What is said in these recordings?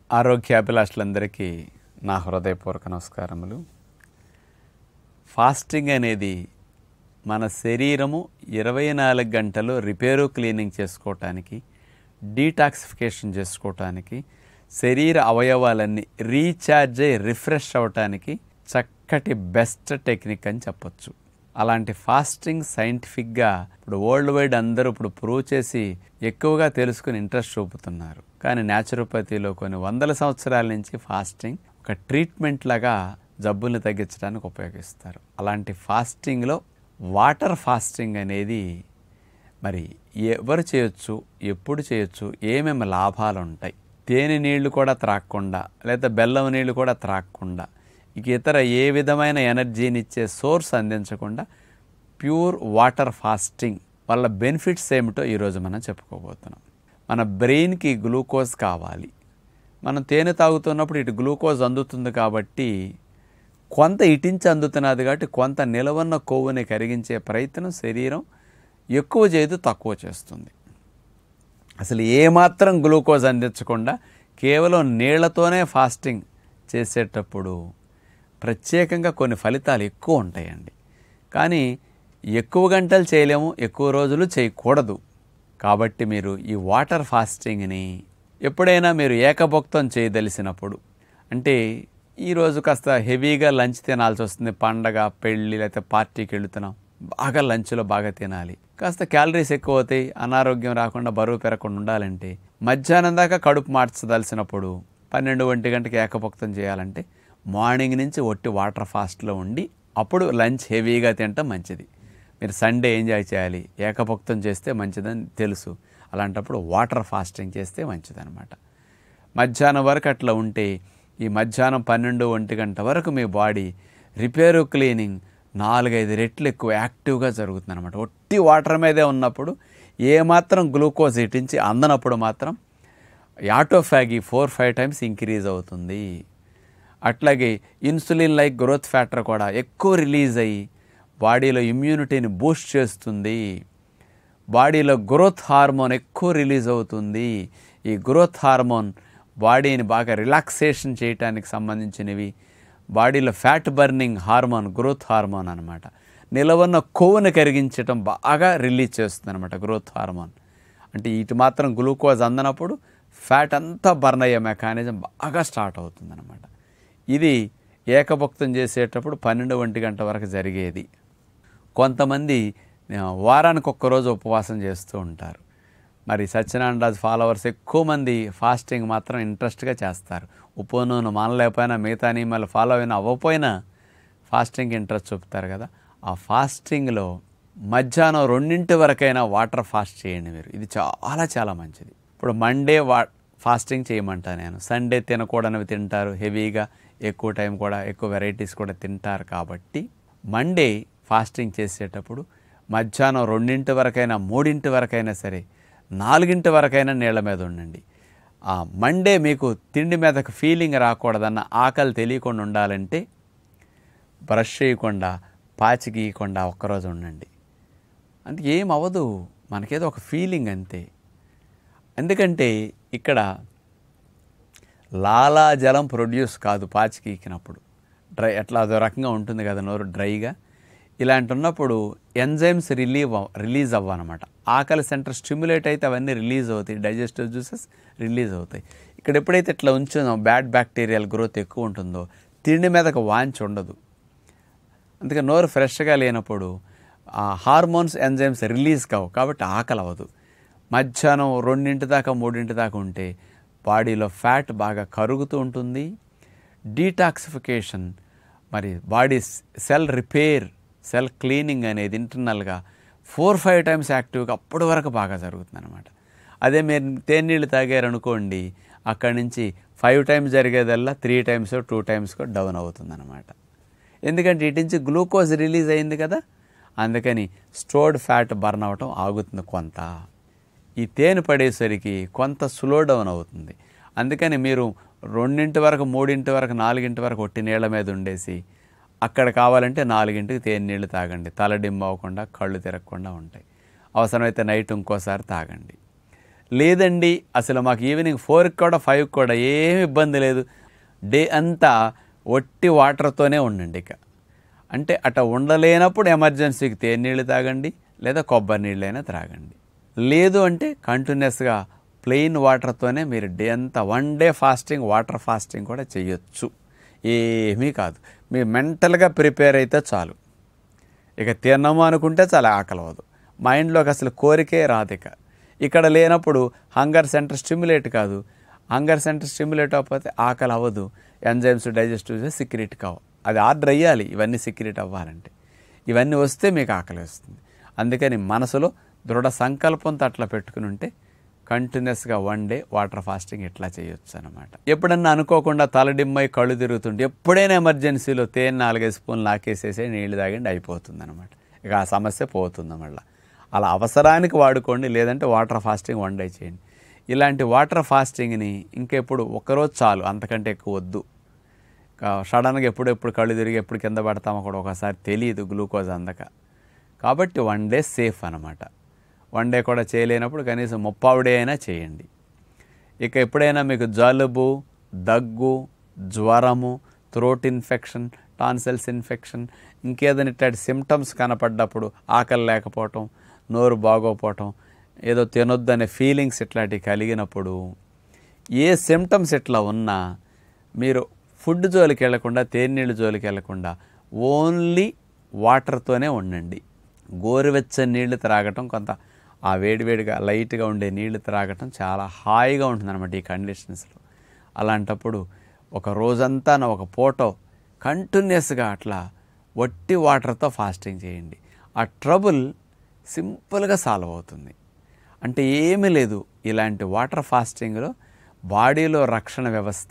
ఆరోగ్యాభిలాషులందరికీ నా హృదయపూర్వక నమస్కారములు ఫాస్టింగ్ అనేది మన శరీరము ఇరవై నాలుగు గంటలు రిపేరు క్లీనింగ్ చేసుకోవటానికి డీటాక్సిఫికేషన్ చేసుకోవటానికి శరీర అవయవాలన్నీ రీఛార్జ్ అయ్యి రిఫ్రెష్ అవ్వటానికి చక్కటి బెస్ట్ టెక్నిక్ అని చెప్పొచ్చు అలాంటి ఫాస్టింగ్ సైంటిఫిక్గా ఇప్పుడు వరల్డ్ వైడ్ అందరూ ఇప్పుడు ప్రూవ్ చేసి ఎక్కువగా తెలుసుకుని ఇంట్రెస్ట్ చూపుతున్నారు కానీ న్యాచురోపతిలో కొన్ని వందల సంవత్సరాల నుంచి ఫాస్టింగ్ ఒక ట్రీట్మెంట్ లాగా జబ్బుల్ని తగ్గించడానికి ఉపయోగిస్తారు అలాంటి ఫాస్టింగ్లో వాటర్ ఫాస్టింగ్ అనేది మరి ఎవరు చేయొచ్చు ఎప్పుడు చేయొచ్చు ఏమేమి లాభాలు ఉంటాయి తేనె నీళ్లు కూడా త్రాగకుండా లేదా బెల్లం నీళ్లు కూడా త్రాగకుండా ఇక ఇతర ఏ విధమైన ఎనర్జీని ఇచ్చే సోర్స్ అందించకుండా ప్యూర్ వాటర్ ఫాస్టింగ్ వల్ల బెనిఫిట్స్ ఏమిటో ఈరోజు మనం చెప్పుకోబోతున్నాం మన బ్రెయిన్కి గ్లూకోజ్ కావాలి మనం తేనె తాగుతున్నప్పుడు ఇటు గ్లూకోజ్ అందుతుంది కాబట్టి కొంత ఇటించి అందుతున్నది కాబట్టి కొంత నిలవన్న కొవ్వుని కరిగించే ప్రయత్నం శరీరం ఎక్కువ చేయదు తక్కువ చేస్తుంది అసలు ఏమాత్రం గ్లూకోజ్ అందించకుండా కేవలం నీళ్లతోనే ఫాస్టింగ్ చేసేటప్పుడు ప్రత్యేకంగా కొన్ని ఫలితాలు ఎక్కువ ఉంటాయండి కానీ ఎక్కువ గంటలు చేయలేము ఎక్కువ రోజులు చేయకూడదు కాబట్టి మీరు ఈ వాటర్ ఫాస్టింగ్ని ఎప్పుడైనా మీరు ఏకభక్తం చేయదలిసినప్పుడు అంటే ఈరోజు కాస్త హెవీగా లంచ్ తినాల్సి వస్తుంది పండగ పెళ్ళి లేకపోతే పార్టీకి వెళుతున్నాం బాగా లంచ్లో బాగా తినాలి కాస్త క్యాలరీస్ ఎక్కువ అవుతాయి అనారోగ్యం రాకుండా బరువు పెరగకుండా ఉండాలంటే మధ్యాహ్నం దాకా కడుపు మార్చదలిసినప్పుడు పన్నెండు ఒంటి గంటకి ఏకభక్తం చేయాలంటే మార్నింగ్ నుంచి ఒట్టి వాటర్ ఫాస్ట్లో ఉండి అప్పుడు లంచ్ హెవీగా తినటం మంచిది మీరు సండే ఎంజాయ్ చేయాలి ఏకభక్తం చేస్తే మంచిదని తెలుసు అలాంటప్పుడు వాటర్ ఫాస్టింగ్ చేస్తే మంచిదన్నమాట మధ్యాహ్నం వరకు అట్లా ఉంటే ఈ మధ్యాహ్నం పన్నెండు ఒంటి గంట వరకు మీ బాడీ రిపేరు క్లీనింగ్ నాలుగైదు రెట్లు ఎక్కువ యాక్టివ్గా జరుగుతుంది అనమాట ఒట్టి వాటర్ మీదే ఉన్నప్పుడు ఏమాత్రం గ్లూకోజ్ ఇటించి అందనప్పుడు మాత్రం autophagy four five times increase అవుతుంది అట్లాగే ఇన్సులిన్ లైక్ గ్రోత్ ఫ్యాక్టర్ కూడా ఎక్కువ రిలీజ్ అయ్యి బాడీలో ఇమ్యూనిటీని బూస్ట్ చేస్తుంది బాడీలో గ్రోత్ హార్మోన్ ఎక్కువ రిలీజ్ అవుతుంది ఈ గ్రోత్ హార్మోన్ బాడీని బాగా రిలాక్సేషన్ చేయటానికి సంబంధించినవి బాడీలో fat burning hormone growth hormone అనమాట నిలవన్న కొవ్వును కరిగించటం బాగా రిలీజ్ చేస్తుంది అనమాట గ్రోత్ హార్మోన్ అంటే ఇటు మాత్రం గ్లూకోజ్ అందనప్పుడు ఫ్యాట్ అంతా బర్న్ అయ్యే మెకానిజం బాగా స్టార్ట్ అవుతుంది అనమాట ఇది ఏకభక్తం చేసేటప్పుడు పన్నెండు ఒంటి గంట వరకు జరిగేది కొంతమంది ఆ, వారానికి ఒక్కరోజు ఉపవాసం చేస్తూ ఉంటారు మరి సత్యనారాయణ రాజు ఫాలోవర్స్ ఎక్కువ మంది ఫాస్టింగ్ మాత్రం ఇంట్రెస్ట్గా చేస్తారు ఉప్పు నూనె మానలేకపోయినా మిగతా నియమాలు ఫాలో అయినా అవ్వకపోయినా ఫాస్టింగ్ ఇంట్రెస్ట్ చూపుతారు కదా ఆ ఫాస్టింగ్లో మధ్యాహ్నం రెండింటి వరకైనా వాటర్ ఫాస్ట్ చేయండి మీరు ఇది చాలా చాలా మంచిది ఇప్పుడు మండే వా ఫాస్టింగ్ చేయమంటా నేను సండే తినకూడనివి తింటారు హెవీగా ఎక్కువ టైం కూడా ఎక్కువ వెరైటీస్ కూడా తింటారు కాబట్టి మండే ఫాస్టింగ్ చేసేటప్పుడు మధ్యాహ్నం రెండింటి వరకైనా మూడింటి వరకైనా సరే నాలుగింటి వరకైనా నీళ్ళ మీద ఉండండి ఆ మండే మీకు తిండి మీదకు ఫీలింగ్ రాకూడదన్న ఆకలి తెలియకుండా ఉండాలంటే బ్రష్ చేయకుండా పాచి గీయకుండా ఒక్కరోజు ఉండండి అంటే ఏం అవ్వదు మనకేదో ఒక ఫీలింగ్ అంతే ఎందుకంటే ఇక్కడ లాలాజలం ప్రొడ్యూస్ కాదు పాచి గీకినప్పుడు డ్రై అట్లా అదో రకంగా ఉంటుంది కదా నోరు డ్రైగా ఇలాంటి ఉన్నప్పుడు ఎంజైమ్స్ రిలీవ్ రిలీజ్ అవ్వనమాట ఆకలి సెంటర్ స్టిమ్యులేట్ అయితే అవన్నీ రిలీజ్ అవుతాయి డైజెస్టివ్ జ్యూసెస్ రిలీజ్ అవుతాయి ఇక్కడ ఎప్పుడైతే ఇట్లా ఉంచుందో బ్యాడ్ బ్యాక్టీరియల్ గ్రోత్ ఎక్కువ ఉంటుందో తిండి మీదకు వాంచి ఉండదు అందుకే నోరు ఫ్రెష్గా లేనప్పుడు ఆ హార్మోన్స్ ఎంజైమ్స్ రిలీజ్ కావు కాబట్టి ఆకలి అవ్వదు మధ్యాహ్నం రెండింటి దాకా మూడింటి దాకా ఉంటే బాడీలో ఫ్యాట్ బాగా కరుగుతూ ఉంటుంది డీటాక్సిఫికేషన్ మరి body cell repair cell cleaning అనేది ఇంటర్నల్గా ఫోర్ ఫైవ్ టైమ్స్ యాక్టివ్గా అప్పటి వరకు బాగా జరుగుతుంది అనమాట అదే మీరు తేనీళ్ళు తాగారనుకోండి అక్కడి నుంచి ఫైవ్ టైమ్స్ జరిగేదల్లా త్రీ టైమ్స్ టూ టైమ్స్కో డౌన్ అవుతుంది అనమాట ఎందుకంటే ఇటు నుంచి గ్లూకోజ్ రిలీజ్ అయింది కదా అందుకని స్టోర్డ్ ఫ్యాట్ బర్న్ అవ్వటం ఆగుతుంది కొంత ఈ తేనె పడేసరికి కొంత స్లో డౌన్ అవుతుంది అందుకని మీరు రెండింటి వరకు మూడింటి వరకు నాలుగింటి వరకు ఒట్టి నీళ్ళ మీద ఉండేసి అక్కడ కావాలంటే నాలుగింటికి తేనె నీళ్ళు తాగండి తల డిమ్ అవ్వకుండా కళ్ళు తిరగకుండా ఉంటాయి అవసరమైతే నైట్ ఇంకోసారి తాగండి లేదండి అసలు మాకు ఈవినింగ్ ఫోర్కి కూడా ఫైవ్కి కూడా ఏమి ఇబ్బంది లేదు డే అంతా ఒట్టి వాటర్తోనే ఉండండి ఇక అంటే అట ఉండలేనప్పుడు ఎమర్జెన్సీకి తేనె నీళ్ళు తాగండి లేదా కొబ్బరి నీళ్ళైనా త్రాగండి లేదు అంటే కంటిన్యూస్గా ప్లెయిన్ వాటర్తోనే మీరు డే అంతా one day fasting water fasting కూడా చేయొచ్చు ఏమీ కాదు మీరు మెంటల్గా ప్రిపేర్ అయితే చాలు ఇక తిన్నాము అనుకుంటే చాలా ఆకలవదు మైండ్లోకి అసలు కోరికే రాదు ఇక ఇక్కడ లేనప్పుడు హంగర్ సెంటర్ స్టిమ్యులేట్ కాదు హంగర్ సెంటర్ స్టిమ్యులేట్ అవ్వకపోతే ఆకలి అవ్వదు ఎంజైమ్స్ డైజెస్టివ్ సిక్రెట్ కావు అది ఆర్డర్ అయ్యాలి ఇవన్నీ సిక్రెట్ అవ్వాలంటే ఇవన్నీ వస్తే మీకు ఆకలి వస్తుంది అందుకని మనసులో దృఢ సంకల్పంతో అట్లా పెట్టుకుని ఉంటే కంటిన్యూస్గా వన్ డే వాటర్ ఫాస్టింగ్ ఇట్లా చేయొచ్చు అనమాట ఎప్పుడన్నా అనుకోకుండా తలడిమ్మై కళ్ళు తిరుగుతుంటే ఎప్పుడైనా ఎమర్జెన్సీలో తేనె నాలుగైదు స్పూన్లు నాకేసేసి నీళ్లు తాగండి అయిపోతుంది అనమాట ఇక ఆ సమస్య పోతుంది మళ్ళీ అలా అవసరానికి వాడుకోండి లేదంటే వాటర్ ఫాస్టింగ్ వన్ డే చేయండి ఇలాంటి వాటర్ ఫాస్టింగ్ని ఇంకెప్పుడు ఒకరోజు చాలు అంతకంటే ఎక్కువ వద్దు కా- సడన్గా ఎప్పుడు ఎప్పుడు కళ్ళు తిరిగి ఎప్పుడు కింద పడతామో కూడా ఒకసారి తెలియదు గ్లూకోజ్ అందక కాబట్టి వన్ డే సేఫ్ అనమాట వన్ డే కూడా చేయలేనప్పుడు కనీసం ముప్పావు డే అయినా చేయండి ఇక ఎప్పుడైనా మీకు జలుబు దగ్గు జ్వరము థ్రోట్ ఇన్ఫెక్షన్ టాన్సిల్స్ ఇన్ఫెక్షన్ ఇంకేదైనా ఇట్లాంటి సిమ్టమ్స్ కనపడ్డప్పుడు ఆకలి లేకపోవటం నోరు బాగోపోవటం ఏదో తినొద్దనే ఫీలింగ్స్ ఇట్లాంటివి కలిగినప్పుడు ఏ సిమ్టమ్స్ ఇట్లా ఉన్నా మీరు ఫుడ్ జోలికి వెళ్లకుండా తేనీళ్ళు జోలికి వెళ్లకుండా ఓన్లీ వాటర్తోనే ఉండండి గోరువెచ్చని నీళ్లు త్రాగటం కొంత ఆ వేడివేడిగా లైట్గా ఉండే నీళ్లు త్రాగటం చాలా హాయిగా ఉంటుందన్నమాట ఈ కండిషన్స్లో అలాంటప్పుడు ఒక రోజంతా నా ఒక పూట కంటిన్యూస్గా అట్లా వట్టి వాటర్తో ఫాస్టింగ్ చేయండి ఆ ట్రబుల్ సింపుల్గా సాల్వ్ అవుతుంది అంటే ఏమీ లేదు ఇలాంటి వాటర్ ఫాస్టింగ్లో బాడీలో రక్షణ వ్యవస్థ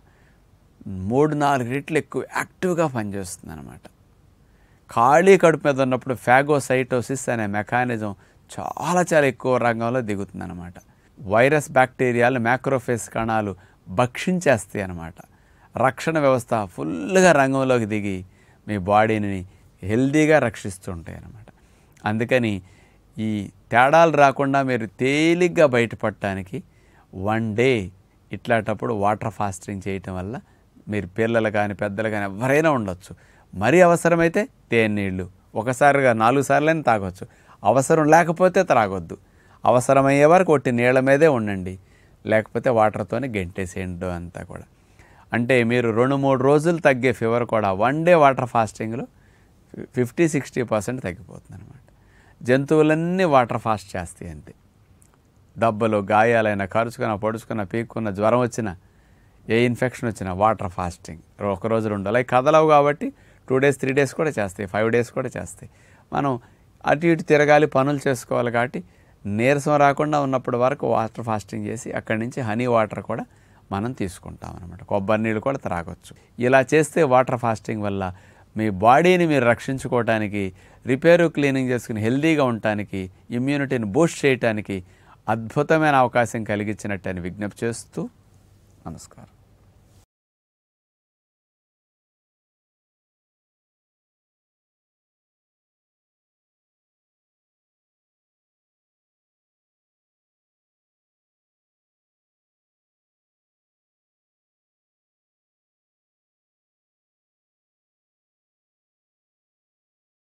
మూడు నాలుగు రెట్లు ఎక్కువ యాక్టివ్గా పనిచేస్తుంది అనమాట ఖాళీ కడుపు మీద ఉన్నప్పుడు ఫాగోసైటోసిస్ అనే మెకానిజం చాలా చాలా ఎక్కువ రంగంలో దిగుతుంది అనమాట వైరస్ బ్యాక్టీరియాలు మ్యాక్రోఫేస్ కణాలు భక్షించేస్తాయి అన్నమాట రక్షణ వ్యవస్థ ఫుల్గా రంగంలోకి దిగి మీ బాడీని హెల్దీగా రక్షిస్తూ ఉంటాయి అన్నమాట అందుకని ఈ తేడాలు రాకుండా మీరు తేలిగ్గా బయటపడటానికి వన్ డే ఇట్లాంటప్పుడు వాటర్ ఫాస్టింగ్ చేయటం వల్ల మీరు పిల్లలు కానీ పెద్దలు కానీ ఎవరైనా ఉండొచ్చు మరీ అవసరమైతే తేనె నీళ్ళు ఒకసారిగా నాలుగు సార్లైనా తాగొచ్చు అవసరం లేకపోతే త్రాగొద్దు అవసరమయ్యే వరకు ఒట్టి నీళ్ళ మీదే ఉండండి లేకపోతే వాటర్తోనే గెంటేసేయండి అంతా కూడా అంటే మీరు రెండు మూడు రోజులు తగ్గే ఫీవర్ కూడా వన్ డే వాటర్ ఫాస్టింగ్లో ఫిఫ్టీ సిక్స్టీ పర్సెంట్ తగ్గిపోతుంది అనమాట జంతువులన్నీ వాటర్ ఫాస్ట్ చేస్తాయి అంతే దెబ్బలు గాయాలైన కరుచుకున్న పొడుచుకున్న పీక్కున్న జ్వరం వచ్చినా ఏ ఇన్ఫెక్షన్ వచ్చినా వాటర్ ఫాస్టింగ్ ఒక రోజు రెండు అలా కదలవు కాబట్టి టూ డేస్ త్రీ డేస్ కూడా చేస్తాయి ఫైవ్ డేస్ కూడా చేస్తాయి మనం అటు ఇటు తిరగాలి పనులు చేసుకోవాలి కాబట్టి నీరసం రాకుండా ఉన్నప్పటి వరకు వాటర్ ఫాస్టింగ్ చేసి అక్కడి నుంచి హనీ వాటర్ కూడా మనం తీసుకుంటాం అనమాట కొబ్బరి నీళ్ళు కూడా త్రాగొచ్చు ఇలా చేస్తే వాటర్ ఫాస్టింగ్ వల్ల మీ బాడీని మీరు రక్షించుకోవటానికి రిపేరు క్లీనింగ్ చేసుకుని హెల్దీగా ఉండటానికి ఇమ్యూనిటీని బూస్ట్ చేయటానికి అద్భుతమైన అవకాశం కలిగించినట్టు అని విజ్ఞప్తి చేస్తూ నమస్కారం